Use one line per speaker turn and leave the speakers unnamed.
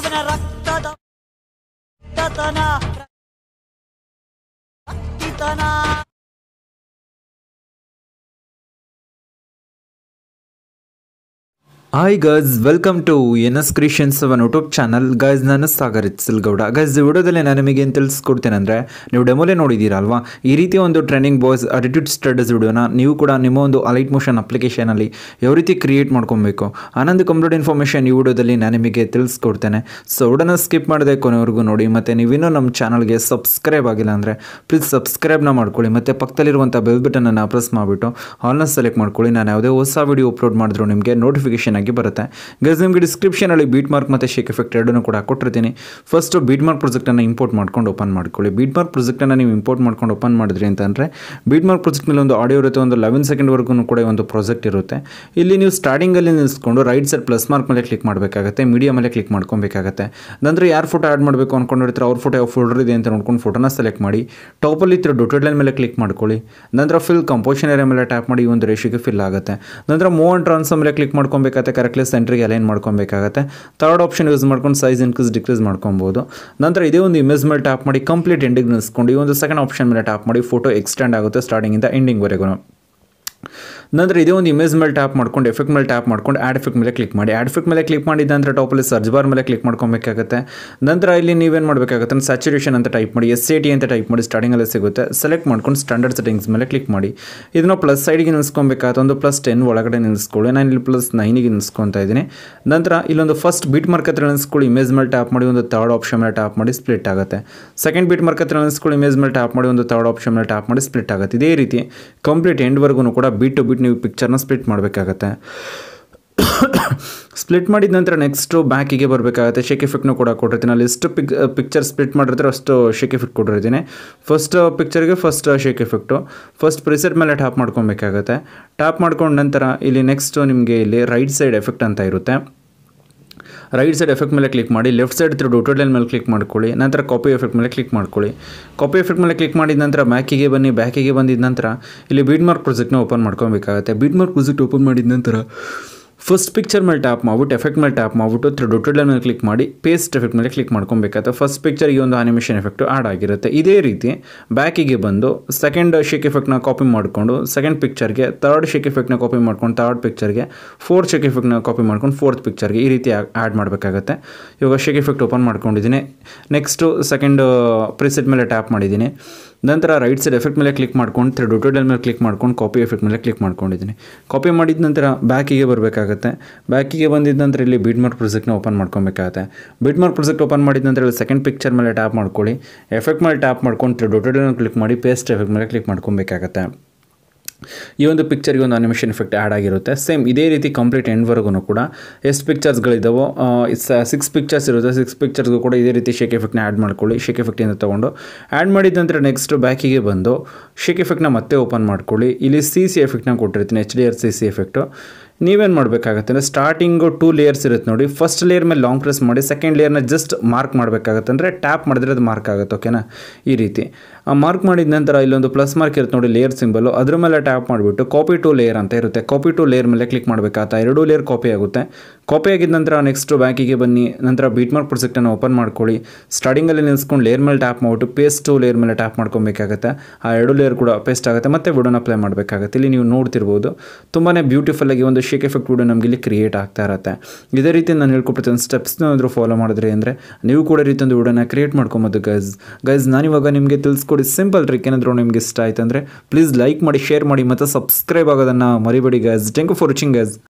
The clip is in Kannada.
ರಕ್ತನ ರಕ್ತದ ರಕ್ತತನ ರಕ್ತಿತನ
hi guys welcome to N S creations ಅವನ್ ಯೂಟ್ಯೂಬ್ ಚಾನಲ್ ಗೈಸ್ ನಾನು ಸಾಗರ್ ಗೌಡ ಗೈಸ್ ಈ ವಿಡಿಯೋದಲ್ಲಿ ನಾನು ನಿಮಗೆ ಏನು ತಿಳಿಸ್ಕೊಡ್ತೇನೆ ಅಂದರೆ ನೀವು ಡೆಮೋಲೆ ನೋಡಿದ್ದೀರಲ್ವಾ ಈ ರೀತಿಯ ಒಂದು ಟ್ರೈನಿಂಗ್ ಬಾಯ್ಸ್ ಅಟಿಟ್ಯೂಡ್ ಸ್ಟಡೀಸ್ ವಿಡಿಯೋನ ನೀವು ಕೂಡ ನಿಮ್ಮ ಒಂದು ಅಲೈಟ್ ಮೋಷನ್ ಅಪ್ಲಿಕೇಶನಲ್ಲಿ ಯಾವ ರೀತಿ ಕ್ರಿಯೇಟ್ ಮಾಡ್ಕೊಬೇಕು ಆನಂದ್ ಕಂಪ್ಲೀಟ್ ಇನ್ಫಾರ್ಮೇಷನ್ ಈ ವಿಡಿಯೋದಲ್ಲಿ ನಾನು ನಿಮಗೆ ತಿಳಿಸ್ಕೊಡ್ತೇನೆ ಸೊ ವಿಡಿಯೋನ ಸ್ಕಿಪ್ ಮಾಡದೆ ಕೊನೆವರೆಗೂ ನೋಡಿ ಮತ್ತು ನೀವಿನ್ನೂ ನಮ್ಮ ಚಾನಲ್ಗೆ ಸಬ್ಸ್ಕ್ರೈಬ್ ಆಗಿಲ್ಲ ಅಂದರೆ ಪ್ಲೀಸ್ ಸಬ್ಸ್ಕ್ರೈಬ್ನ ಮಾಡ್ಕೊಳ್ಳಿ ಮತ್ತು ಪಕ್ಕದಲ್ಲಿರುವಂಥ ಬೆಲ್ ಬಟನನ್ನು ಪ್ರೆಸ್ ಮಾಡಿಬಿಟ್ಟು ಆಲ್ನ ಸೆಲೆಕ್ಟ್ ಮಾಡ್ಕೊಳ್ಳಿ ನಾನು ಯಾವುದೇ ಹೊಸ ವಿಡಿಯೋ ಅಪ್ಲೋಡ್ ಮಾಡಿದ್ರು ನಿಮಗೆ ನೋಟಿಫಿಕೇಶನ್ ಆಗಿ ಬರುತ್ತೆ ಗೈಸ್ ನಿಮಗೆ ಡಿಸ್ಕ್ರಿಪ್ಷನಲ್ಲಿ ಬೀಟ್ ಮಾರ್ಕ್ ಮತ್ತು ಶೇಕ್ ಎಫೆಕ್ಟ್ ಎರಡನ್ನೂ ಕೂಡ ಕೊಟ್ಟಿರ್ತೀನಿ ಫಸ್ಟು ಬೀಟ್ ಮಾರ್ಕ್ ಪ್ರಾಜೆಕ್ಟನ್ನು ಇಂಪೋರ್ಟ್ ಮಾಡ್ಕೊಂಡು ಓಪನ್ ಮಾಡ್ಕೊಳ್ಳಿ ಬೀಟ್ ಮಾರ್ಕ್ ಪ್ರಾಜೆಕ್ಟನ್ನು ನೀವು ಇಂಪೋರ್ಟ್ ಮಾಡ್ಕೊಂಡು ಓಪನ್ ಮಾಡಿದ್ರಿ ಅಂತಂದರೆ ಬೀಟ್ ಮಾರ್ಕ್ ಪ್ರಾಜೆಕ್ಟ್ ಮೇಲೆ ಒಂದು ಆಡಿಯೋ ಇರುತ್ತೆ ಒಂದು ಲೆವೆನ್ ಸೆಕೆಂಡ್ವರೆಗೂ ಕೂಡ ಒಂದು ಪ್ರಾಜೆಕ್ಟ್ ಇರುತ್ತೆ ಇಲ್ಲಿ ನೀವು ಸ್ಟಾರ್ಟಿಂಗಲ್ಲಿ ನಿಲ್ಲಿಸ್ಕೊಂಡು ರೈಟ್ ಸೈಡ್ ಪ್ಲಸ್ ಮಾರ್ಕ್ ಮೇಲೆ ಕ್ಲಿಕ್ ಮಾಡಬೇಕಾಗುತ್ತೆ ಮೀಡಿಯಾ ಮೇಲೆ ಕ್ಲಿಕ್ ಮಾಡ್ಕೊಬೇಕಾಗುತ್ತೆ ನಂತರ ಯಾರು ಫೋಟೋ ಆ್ಯಡ್ ಮಾಡಬೇಕು ಅಂದ್ಕೊಂಡಿರ್ತಾರೆ ಅವ್ರ ಫೋಟೋ ಯಾವ ಫೋಲ್ಡರ್ ಇದೆ ಅಂತ ನೋಡ್ಕೊಂಡು ಫೋಟೋನ ಸೆಲೆಕ್ಟ್ ಮಾಡಿ ಟಾಪಲ್ಲಿ ಇರೋ ಡೊಟೆಡ್ ಲೈನ್ ಮೇಲೆ ಕ್ಲಿಕ್ ಮಾಡ್ಕೊಳ್ಳಿ ನಂತರ ಫಿಲ್ ಕಂಪೋಷನ್ ಏರಿಯಾ ಮೇಲೆ ಟ್ಯಾಪ್ ಮಾಡಿ ಈ ಒಂದು ರೇಷಿಗೆ ಫಿಲ್ ಆಗುತ್ತೆ ನಂತರ ಮೂವ್ ಆ್ಯಂಡ್ ಟ್ರಾನ್ಸ್ಫರ್ ಮೇಲೆ ಕ್ಲಿಕ್ ಮಾಡ್ಕೊಬೇಕಾಗುತ್ತೆ ಕರೆಕ್ಟ್ಲಿ ಸೆಂಟ್ರಿಗೆ ಅಲೈನ್ ಮಾಡ್ಕೊಬೇಕಾಗುತ್ತೆ ಥರ್ಡ್ ಆಪ್ಷನ್ ಯೂಸ್ ಮಾಡ್ಕೊಂಡು ಸೈಜ್ ಇನ್ಕ್ರೀಸ್ ಡಿಕ್ರೀಸ್ ಮಾಡ್ಕೊಬೋದು ನಂತರ ಇದೇ ಒಂದು ಇಮೇಜ್ ಮೇಲೆ ಟ್ಯಾಪ್ ಮಾಡಿ ಕಂಪ್ಲೀಟ್ ಎಂಡಿಂಗ್ ನಿಲ್ಲಿಸ್ಕೊಂಡು ಈ ಒಂದು ಸೆಕೆಂಡ್ ಆಪ್ಷನ್ ಮೇಲೆ ಟ್ಯಾಪ್ ಮಾಡಿ ಫೋಟೋ ಎಕ್ಸ್ಟೆಂಡ್ ಆಗುತ್ತೆ ಸ್ಟಾರ್ಟಿಂಗಿಂದ ಎಂಡಿಂಗ್ವರೆಗೂ ನಂತರ ಇದೇ ಒಂದು ಇಮೇಜ್ ಮೇಲೆ ಟ್ಯಾಪ್ ಮಾಡ್ಕೊಂಡು ಎಫೆಕ್ಟ್ ಮೇಲೆ ಟ್ಯಾಪ್ ಮಾಡ್ಕೊಂಡು ಆ್ಯಡ್ ಎಫೆಕ್ಟ್ ಮೇಲೆ ಕ್ಲಿಕ್ ಮಾಡಿ ಆ್ಯಡ್ ಎಫೆಕ್ಟ್ ಮೇಲೆ ಕ್ಲಿಕ್ ಮಾಡಿದ ನಂತರ ಟಾಪಲ್ಲಿ ಸರ್ಚ್ ಬಾರ್ ಮೇಲೆ ಕ್ಲಿಕ್ ಮಾಡ್ಕೊಬೇಕಾಗುತ್ತೆ ನಂತರ ಇಲ್ಲಿ ನೀವೇನು ಮಾಡಬೇಕಾಗುತ್ತೆ ಸ್ಯಾಚುರೇಷನ್ ಅಂತ ಟೈಪ್ ಮಾಡಿ ಎಸ್ ಎ ಟಿ ಅಂತ ಟೈಪ್ ಮಾಡಿ ಸ್ಟಾರ್ಟಿಂಗಲ್ಲಿ ಸಿಗುತ್ತೆ ಸೆಲೆಕ್ಟ್ ಮಾಡ್ಕೊಂಡು ಸ್ಟ್ಯಾಂಡರ್ಡ್ ಸೆಟ್ಟಿಂಗ್ಸ್ ಮೇಲೆ ಕ್ಲಿಕ್ ಮಾಡಿ ಇದನ್ನು ಪ್ಲಸ್ ಸೈಡಿಗೆ ನಿಲ್ಲಿಸ್ಕೊಬೇಕಾಗುತ್ತೆ ಒಂದು ಪ್ಲಸ್ ಟೆನ್ ಒಳಗಡೆ ನಿಲ್ಲಿಸ್ಕೊಳ್ಳಿ ನಾನು ಇಲ್ಲಿ ಪ್ಲಸ್ ನೈನಿಗೆ ನಿಲ್ಲಿಸ್ಕೊತಾ ಇದ್ದೀನಿ ನಂತರ ಇಲ್ಲೊಂದು ಫಸ್ಟ್ ಬೀಟ್ ಮಾರ್ಕ್ ಹತ್ರ ನಿಲ್ಲಿಸ್ಕೊಳ್ಳಿ ಇಮೇಜ್ ಮೇಲೆ ಟ್ಯಾಪ್ ಮಾಡಿ ಒಂದು ಥರ್ಡ್ ಆಪ್ಷನ್ ಮೇಲೆ ಟ್ಯಾಪ್ ಮಾಡಿ ಸ್ಪ್ಲಿಟ್ ಆಗುತ್ತೆ ಸೆಕೆಂಡ್ ಬೀಟ್ ಮಾರ್ಕ್ ಹತ್ರ ನಿಲ್ಲಿಸ್ಕೊಳ್ಳಿ ಇಮೇಜ್ ಮೇಲೆ ಟ್ಯಾಪ್ ಮಾಡಿ ಒಂದು ಥರ್ಡ್ ಆಪ್ಷನ್ ಮೇಲೆ ಟ್ಯಾಪ್ ಮಾಡಿ ಸ್ಪ್ಲಿಟ್ ಆಗುತ್ತೆ ಇದೇ ರೀತಿ ಕಂಪ್ಲೀಟ್ ಎಂಡ್ವರೆಗೂ ಕೂಡ ಬೀಟ್ ಟು ಬೀಟ್ ನೀವು ಪಿಕ್ಚರ್ನ ಸ್ಪ್ಲಿಟ್ ಮಾಡಬೇಕಾಗತ್ತೆ ಸ್ಪ್ಲಿಟ್ ಮಾಡಿದ ನಂತರ ನೆಕ್ಸ್ಟು ಬ್ಯಾಕಿಗೆ ಬರಬೇಕಾಗುತ್ತೆ ಶೇಕ್ ಎಫೆಕ್ಟ್ನು ಕೂಡ ಕೊಟ್ಟಿರ್ತೀನಿ ಅಲ್ಲಿ ಎಷ್ಟು ಪಿಕ್ ಪಿಕ್ಚರ್ ಸ್ಪ್ಲಿಟ್ ಮಾಡಿರ್ತಾರೆ ಅಷ್ಟು ಶೇಕ್ ಎಫೆಕ್ಟ್ ಕೊಟ್ಟಿರ್ತೀನಿ ಫಸ್ಟ್ ಪಿಕ್ಚರ್ಗೆ first shake effect first preset ಮೇಲೆ ಟ್ಯಾಪ್ ಮಾಡ್ಕೊಬೇಕಾಗತ್ತೆ ಟ್ಯಾಪ್ ಮಾಡ್ಕೊಂಡ ನಂತರ ಇಲ್ಲಿ ನೆಕ್ಸ್ಟು ನಿಮಗೆ ಇಲ್ಲಿ ರೈಟ್ ಸೈಡ್ ಎಫೆಕ್ಟ್ ಅಂತ ಇರುತ್ತೆ ರೈಟ್ ಸೈಡ್ ಎಫೆಕ್ಟ್ ಮೇಲೆ ಕ್ಲಿಕ್ ಮಾಡಿ ಲೆಫ್ಟ್ ಸೈಡ್ ಇರೋ ಡೊಟೆಡ್ ಲೈನ್ ಮೇಲೆ ಕ್ಲಿಕ್ ಮಾಡ್ಕೊಳ್ಳಿ ನಂತರ ಕಾಪಿ ಎಫೆಕ್ಟ್ ಮೇಲೆ ಕ್ಲಿಕ್ ಮಾಡ್ಕೊಳ್ಳಿ ಕಾಪಿ ಎಫೆಕ್ಟ್ ಮೇಲೆ ಕ್ಲಿಕ್ ಮಾಡಿದ ನಂತರ ಬ್ಯಾಕಿಗೆ ಬನ್ನಿ ಬ್ಯಾಕಿಗೆ ಬಂದಿದ ನಂತರ ಇಲ್ಲಿ ಬೀಡ್ ಮಾರ್ಕ್ ಪ್ರಾಜೆಕ್ಟ್ನ ಓಪನ್ ಮಾಡ್ಕೊಬೇಕಾಗುತ್ತೆ ಬೀಡ್ ಮಾರ್ಕ್ ಪ್ರಾಜೆಕ್ಟ್ ಓಪನ್ ಮಾಡಿದ ನಂತರ ಫಸ್ಟ್ ಪಿಕ್ಚರ್ ಮೇಲೆ ಟ್ಯಾಪ್ ಮಾಡ್ಬಿಟ್ಟು ಎಫೆಕ್ಟ್ ಮೇಲೆ ಟ್ಯಾಪ್ ಮಾಡ್ಬಿಟ್ಟು ತ್ರೀ ಡೊಟೆಡ್ ಲೈನ್ ಮೇಲೆ ಕ್ಲಿಕ್ ಮಾಡಿ ಪೇಸ್ಟ್ ಎಫೆಕ್ಟ್ ಮೇಲೆ ಕ್ಲಿಕ್ ಮಾಡ್ಕೊಬೇಕಾಗುತ್ತೆ ಫಸ್ಟ್ ಪಿಕ್ಚರ್ಗೆ ಒಂದು ಆನಿಮೇಷನ್ ಎಫೆಕ್ಟು ಆ್ಯಡ್ ಆಗಿರುತ್ತೆ ಇದೇ ರೀತಿ ಬ್ಯಾಕಿಗೆ ಬಂದು ಸೆಕೆಂಡ್ ಶೇಕ್ ಎಫೆಕ್ಟ್ನ ಕಾಪಿ ಮಾಡಿಕೊಂಡು ಸೆಕೆಂಡ್ ಪಿಕ್ಚರ್ಗೆ ತರ್ಡ್ ಶೇಕ್ ಎಫೆಕ್ಟ್ನ ಕಾಪಿ ಮಾಡ್ಕೊಂಡು ತರ್ಡ್ ಪಿಕ್ಚರ್ಗೆ ಫೋರ್ತ್ ಶೇಕ್ ಎಫೆಕ್ಟ್ನ ಕಾಪಿ ಮಾಡ್ಕೊಂಡು ಫೋರ್ತ್ ಪಿಕ್ಚರ್ಗೆ ಈ ರೀತಿ ಆ್ಯಡ್ ಮಾಡಬೇಕಾಗುತ್ತೆ ಇವಾಗ ಶೇಕ್ ಎಫೆಕ್ಟ್ ಓಪನ್ ಮಾಡ್ಕೊಂಡಿದ್ದೀನಿ ನೆಕ್ಸ್ಟು ಸೆಕೆಂಡ್ ಪ್ರಿಸೆಟ್ ಮೇಲೆ ಟ್ಯಾಪ್ ಮಾಡಿದ್ದೀನಿ ನಂತರ ರೈಟ್ ಸೈಡ್ ಎಫೆಕ್ಟ್ ಮೇಲೆ ಕ್ಲಿಕ್ ಮಾಡ್ಕೊಂಡು ತ್ರೀ ಡೊಟೆಡ್ ಮೇಲೆ ಕ್ಲಿಕ್ ಮಾಡ್ಕೊಂಡು ಕಾಪಿ ಎಫೆಕ್ಟ್ ಮೇಲೆ ಕ್ಲಿಕ್ ಮಾಡ್ಕೊಂಡಿದ್ದೀನಿ ಕಾಪಿ ಮಾಡಿದ ನಂತರ ಬ್ಯಾಕಿಗೆ ಬರಬೇಕಾಗುತ್ತೆ ಬ್ಯಾಕಿಗೆ ಬಂದಿದ್ದ ನಂತರ ಇಲ್ಲಿ ಬೀಡ್ ಮಾರ್ಕ್ ಪ್ರಾಜೆಕ್ಟ್ನ ಓಪನ್ ಮಾಡ್ಕೊಬೇಕಾಗುತ್ತೆ ಬೀಡ್ ಮಾರ್ಕ್ ಪ್ರಾಜೆಕ್ಟ್ ಓಪನ್ ಮಾಡಿದ ನಂತರ ಇಲ್ಲಿ ಸೆಕೆಂಡ್ ಪಿಕ್ಚರ್ ಮೇಲೆ ಟ್ಯಾಪ್ ಮಾಡ್ಕೊಳ್ಳಿ ಎಫೆಕ್ಟ್ ಮೇಲೆ ಟ್ಯಾಪ್ ಮಾಡ್ಕೊಂಡು ತ್ರೀ ಡೊಟೆಡ್ ಕ್ಲಿಕ್ ಮಾಡಿ ಪೇಸ್ಟ್ ಎಫೆಕ್ಟ್ ಮೇಲೆ ಕ್ಲಿಕ್ ಮಾಡ್ಕೊಬೇಕಾಗತ್ತೆ ಈ ಒಂದು ಪಿಕ್ಚರ್ಗೆ ಒಂದು ಅನಿಮೇಷನ್ ಎಫೆಕ್ಟ್ ಆ್ಯಡ್ ಆಗಿರುತ್ತೆ ಸೇಮ್ ಇದೇ ರೀತಿ ಕಂಪ್ಲೀಟ್ ಎಂಡ್ವರೆಗೂ ಕೂಡ ಎಷ್ಟು ಪಿಕ್ಚರ್ಸ್ಗಳಿದ್ದಾವೋ ಸಿಕ್ಸ್ ಪಿಕ್ಚರ್ಸ್ ಇರುತ್ತೆ ಸಿಕ್ಸ್ ಪಿಕ್ಚರ್ಸ್ಗೂ ಕೂಡ ಇದೇ ರೀತಿ ಶೇಕ್ ಎಫೆಕ್ಟ್ನ ಆ್ಯಡ್ ಮಾಡ್ಕೊಳ್ಳಿ ಶೇಕ್ ಎಫೆಕ್ಟಿಂದ ತೊಗೊಂಡು ಆ್ಯಡ್ ಮಾಡಿದ ನಂತರ ನೆಕ್ಸ್ಟ್ ಬ್ಯಾಕಿಗೆ ಬಂದು ಶೇಕ್ ಎಫೆಕ್ಟ್ನ ಮತ್ತೆ ಓಪನ್ ಮಾಡ್ಕೊಳ್ಳಿ ಇಲ್ಲಿ ಸಿ ಸಿ ಎಫೆಕ್ಟ್ನ ಕೊಟ್ಟಿರ್ತೀನಿ H D R C C effect ನೀವೇನು ಮಾಡಬೇಕಾಗತ್ತೆ ಅಂದರೆ ಸ್ಟಾರ್ಟಿಂಗು ಟೂ ಲೇಯರ್ಸ್ ಇರುತ್ತೆ ನೋಡಿ ಫಸ್ಟ್ ಲೇಯರ್ ಮೇಲೆ ಲಾಂಗ್ ಪ್ರೆಸ್ ಮಾಡಿ ಸೆಕೆಂಡ್ ಲೇಯರ್ನ ಜಸ್ಟ್ ಮಾರ್ಕ್ ಮಾಡಬೇಕಾಗತ್ತೆ ಅಂದರೆ ಟ್ಯಾಪ್ ಮಾಡಿದ್ರೆ ಅದು ಮಾರ್ಕ್ ಆಗುತ್ತೆ ಓಕೆನಾ ಈ ರೀತಿ ಆ ಮಾರ್ಕ್ ಮಾಡಿದ ನಂತರ ಇಲ್ಲೊಂದು ಪ್ಲಸ್ ಮಾರ್ಕ್ ಇರುತ್ತೆ ನೋಡಿ ಲೇಯರ್ ಸಿಂಬಲು ಅದ್ರ ಮೇಲೆ ಟ್ಯಾಪ್ ಮಾಡಿಬಿಟ್ಟು ಕಾಪಿ ಟು ಲೇಯರ್ ಅಂತ ಇರುತ್ತೆ ಕಾಪಿ ಟು ಲೇಯರ್ ಮೇಲೆ ಕ್ಲಿಕ್ ಮಾಡಬೇಕಾಗತ್ತೆ ಎರಡೂ ಲೇಯರ್ ಕಾಪಿ ಆಗುತ್ತೆ ಕಾಪಿ ಆಗಿದ ನಂತರ ನೆಕ್ಸ್ಟ್ ಬ್ಯಾಕಿಗೆ ಬನ್ನಿ ನಂತರ ಬೀಟ್ ಮಾರ್ಕ್ ಪ್ರಾಜೆಕ್ಟನ್ನು ಓಪನ್ ಮಾಡ್ಕೊಳ್ಳಿ ಸ್ಟಾರ್ಟಿಂಗಲ್ಲಿ ನಿಲ್ಸ್ಕೊಂಡು ಲೇಯರ್ ಮೇಲೆ ಟ್ಯಾಪ್ ಮಾಡಿಬಿಟ್ಟು ಪೇಸ್ಟು ಲೇಯರ್ ಮೇಲೆ ಟ್ಯಾಪ್ ಮಾಡ್ಕೊಬೇಕಾಗತ್ತೆ ಆ ಎರಡು ಲೇಯರ್ ಕೂಡ ಪೇಸ್ಟ್ ಆಗುತ್ತೆ ಮತ್ತು ವಿಡೋನ ಅಪ್ಲೈ ಮಾಡಬೇಕಾಗುತ್ತೆ ಇಲ್ಲಿ ನೀವು ನೋಡ್ತಿರ್ಬೋದು ತುಂಬಾ ಬ್ಯೂಟಿಫುಲ್ ಆಗಿ ಒಂದು ಶೇಕ್ ಎಫೆಕ್ಟ್ ವಿಡಿಯೋ ನಮಗೆ ಇಲ್ಲಿ ಕ್ರಿಯೇಟ್ ಆಗ್ತಾ ಇರುತ್ತೆ ಇದೇ ರೀತಿ ನಾನು ಹೇಳ್ಕೊಡ್ತೀನಿ ಸ್ಟೆಪ್ಸ್ನ ಏನಾದರೂ ಫಾಲೋ ಮಾಡಿದ್ರಿ ಅಂದರೆ ನೀವು ಕೂಡ ಈ ರೀತಿ ಒಂದು ವಿಡಿಯೋನ ಕ್ರಿಯೇಟ್ ಮಾಡ್ಕೊಬೋದು ಗೈಸ್ ಗೈಸ್ ನಾನಿವಾಗ ನಿಮಗೆ ತಿಳಿಸ್ಕೊಡಿ ಸಿಂಪಲ್ ಟ್ರಿಕ್ ಏನಾದರೂ ನಿಮಗೆ ಇಷ್ಟ ಆಯ್ತು ಅಂದರೆ ಪ್ಲೀಸ್ ಲೈಕ್ ಮಾಡಿ ಶೇರ್ ಮಾಡಿ ಮತ್ತು ಸಬ್ಸ್ಕ್ರೈಬ್ ಆಗೋದನ್ನು ಮರಿಬೇಡಿ guys thank you for watching guys